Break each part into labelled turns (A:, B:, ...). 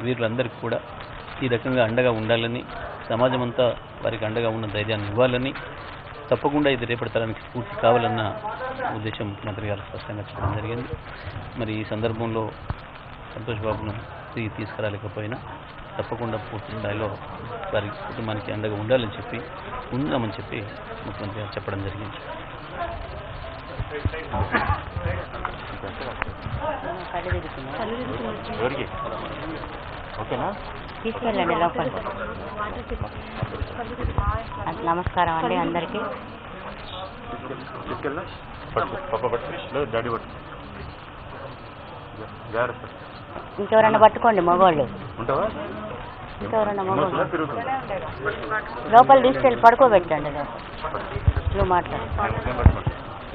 A: వీరులందరికీ కూడా ఈ రకంగా అండగా ఉండాలని సమాజం అంతా వారికి అండగా ఉన్న ధైర్యాన్ని ఇవ్వాలని తప్పకుండా ఇది రేపటి తరానికి స్ఫూర్తి కావాలన్న ఉద్దేశం ముఖ్యమంత్రి గారు స్పష్టంగా చెప్పడం జరిగింది మరి ఈ సందర్భంలో సంతోష్ బాబును తిరిగి తీసుకురాలేకపోయినా తప్పకుండా పూర్తి స్థాయిలో వారి కుటుంబానికి అండగా ఉండాలని చెప్పి ఉందామని చెప్పి ముఖ్యమంత్రి గారు చెప్పడం జరిగింది
B: ఎవరికి ఓకేనా
C: తీసుకెళ్ళండి లోపల నమస్కారం అండి అందరికీ
B: తీసుకెళ్ళా పట్టు పప్ప పట్టు లేదు డాడీ పట్టు జాగ్రత్త
C: ఇంకెవరైనా పట్టుకోండి మగవాళ్ళు
B: ఉంటావా
C: ఇంకెవరైనా
B: మోసలా
C: మగవాళ్ళు
B: తిరుగుతుంది
C: లోపల తీసుకెళ్ళి పడుకోబెట్టండి లోపల నువ్వు మాట్లాడు
B: నేను పట్టుకోండి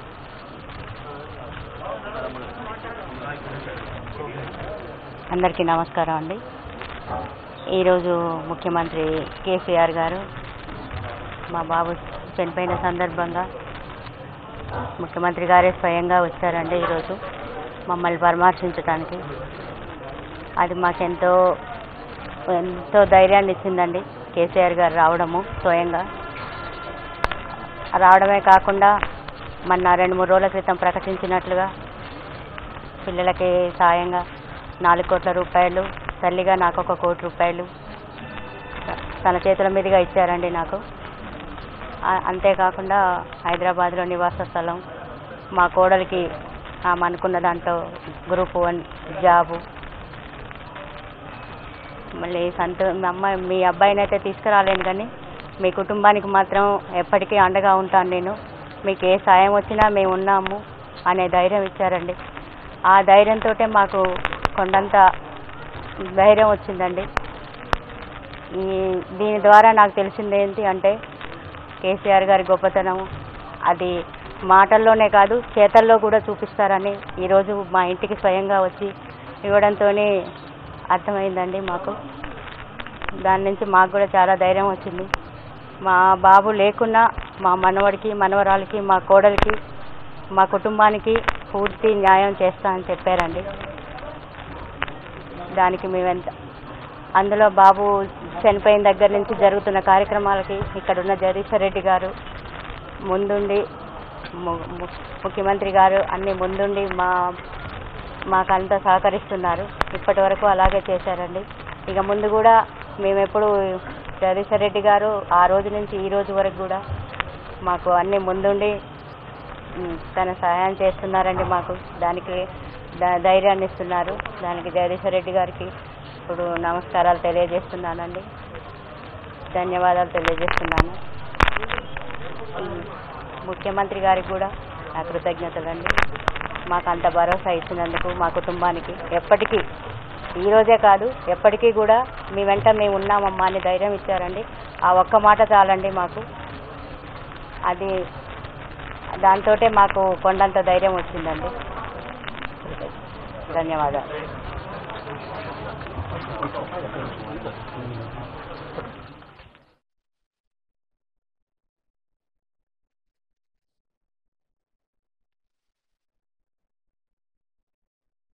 C: అందరికీ నమస్కారం అండి ఈరోజు ముఖ్యమంత్రి కేసీఆర్ గారు మా బాబు చనిపోయిన సందర్భంగా ముఖ్యమంత్రి గారే స్వయంగా వచ్చారండి ఈరోజు మమ్మల్ని పరామర్శించడానికి అది మాకెంతో ఎంతో ధైర్యాన్ని ఇచ్చిందండి కేసీఆర్ గారు రావడము స్వయంగా రావడమే కాకుండా మొన్న రెండు మూడు రోజుల క్రితం ప్రకటించినట్లుగా పిల్లలకి సాయంగా నాలుగు కోట్ల రూపాయలు తల్లిగా నాకు ఒక కోటి రూపాయలు తన చేతుల మీదుగా ఇచ్చారండి నాకు ఆ- అంతేకాకుండా హైదరాబాద్లో నివాస స్థలం మా కోడలికి ఆమె అనుకున్న దాంట్లో గ్రూప్ వన్ జాబు మళ్ళీ సంతో మీ అమ్మాయి మీ అబ్బాయిని అయితే తీసుకురాలేను కానీ మీ కుటుంబానికి మాత్రం ఎప్పటికీ అండగా ఉంటాను నేను మీకు ఏ సాయం వచ్చినా మేము ఉన్నాము అనే ధైర్యం ఇచ్చారండి ఆ ధైర్యంతో మాకు కొండంత ధైర్యం వచ్చిందండి ఈ దీని ద్వారా నాకు తెలిసింది ఏంటి అంటే కేసీఆర్ గారి గొప్పతనం అది మాటల్లోనే కాదు చేతల్లో కూడా చూపిస్తారని ఈరోజు మా ఇంటికి స్వయంగా వచ్చి ఇవ్వడంతో అర్థమైందండి మాకు దాని నుంచి మాకు కూడా చాలా ధైర్యం వచ్చింది మా బాబు లేకున్నా మా మనవడికి మనవరాలకి మా కోడలికి మా కుటుంబానికి పూర్తి న్యాయం చేస్తా అని చెప్పారండి దానికి మేమెంత అందులో బాబు చనిపోయిన దగ్గర నుంచి జరుగుతున్న కార్యక్రమాలకి ఇక్కడ ఉన్న జగదీశ్వర్ రెడ్డి గారు ముందుండి ము- ము- ముఖ్యమంత్రి గారు అన్ని ముందుండి మా మాకంతా సహకరిస్తున్నారు ఇప్పటి వరకు అలాగే చేశారండి ఇక ముందు కూడా మేము ఎప్పుడు జగదీశ్వర్ రెడ్డి గారు ఆ రోజు నుంచి ఈ రోజు వరకు కూడా మాకు అన్ని ముందుండి ఉమ్, తన సహాయం చేస్తున్నారండి మాకు దానికి ధ- ధైర్యాన్ని ఇస్తున్నారు దానికి జగదీశ్వర్ రెడ్డి గారికి ఇప్పుడు నమస్కారాలు తెలియజేస్తున్నానండి ధన్యవాదాలు తెలియజేస్తున్నాను ఉమ్, ముఖ్యమంత్రి గారికి కూడా నా కృతజ్ఞతలండి మాకు అంత భరోసా ఇచ్చినందుకు మా కుటుంబానికి ఎప్పటికీ ఈ రోజే కాదు ఎప్పటికీ కూడా మీ వెంట మేము ఉన్నామమ్మా అని ధైర్యం ఇచ్చారండి ఆ ఒక్క మాట చాలండి మాకు అది దాంతో మాకు కొండంత ధైర్యం వచ్చిందండి ధన్యవాదాలు